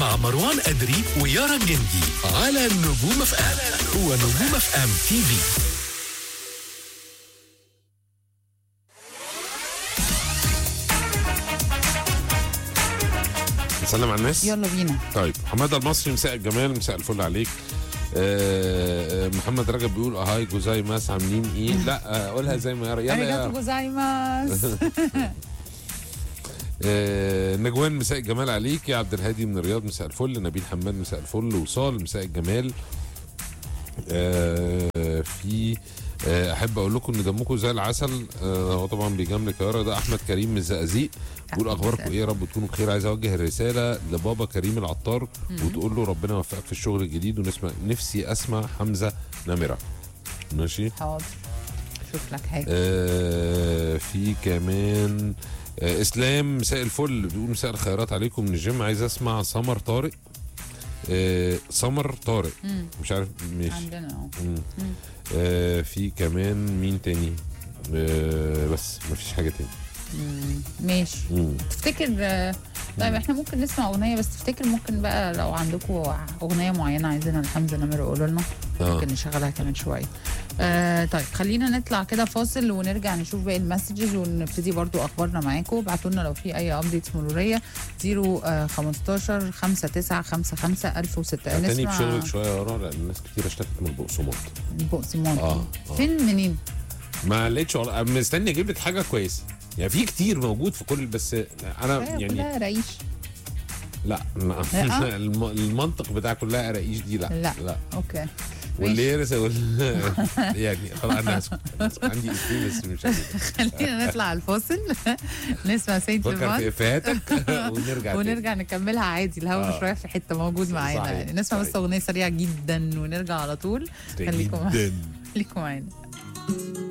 مع مروان أدري ويارا الجندي على نجوم اف ام هو نجوم اف ام تي في نسلم على الناس يلا بينا طيب حماده المصري مساء الجمال مساء الفل عليك آه آه، محمد رجب بيقول اهاي جوزاي ماس عاملين ايه لا آه، قولها زي ما يرى يلا اريجاتو يا جوزايماس آه نجوان مساء الجمال عليك يا عبد الهادي من الرياض مساء الفل نبيل حماد مساء الفل وصال مساء الجمال آه في آه احب اقول لكم ان دمكم زي العسل آه هو طبعا بيجاملك يا يارا ده احمد كريم من الزقازيق بيقول اخباركم ايه يا رب تكونوا بخير عايز اوجه الرساله لبابا كريم العطار وتقول له ربنا يوفقك في الشغل الجديد ونسمع نفسي اسمع حمزه نمره ماشي حاضر شوف لك حاجه آه في كمان آه اسلام مساء الفل بيقول مساء الخيرات عليكم من الجيم عايز اسمع سمر طارق آه سمر طارق مم. مش عارف مش عندنا اهو مم. آه في كمان مين تاني آه بس مفيش حاجه تاني مم. ماشي مم. تفتكر آه، طيب احنا ممكن نسمع اغنيه بس تفتكر ممكن بقى لو عندكم اغنيه معينه عايزينها لحمزه نمر قولوا لنا آه. ممكن نشغلها كمان شويه آه طيب خلينا نطلع كده فاصل ونرجع نشوف باقي المسجز ونبتدي برضو اخبارنا معاكم ابعتوا لنا لو في اي ابديتس مروريه 0 15 59 55 1006 تاني نسمع بشغلك شويه يا ورا لان الناس كتير اشتكت من البقسماط بقسماط آه، آه. فين منين؟ ما لقيتش والله أنا مستني اجيب لك حاجه كويسه يعني في كتير موجود في كل بس انا يعني كلها رئيش لا لا لا؟ الم- المنطق بتاع كلها قراقيش دي لا لا. لا اوكي واللي يرس وال... يعني خلاص انا اسف أنا آسف. عندي اسمي بس مش عارف خلينا نطلع على الفاصل نسمع سيد فكر في ليفان افاتك ونرجع تاني. ونرجع نكملها عادي الهوا آه. مش رايح في حته موجود معانا صحيح، يعني نسمع بس صحيح. اغنيه سريعه جدا ونرجع على طول خليكم جدا خليكم معانا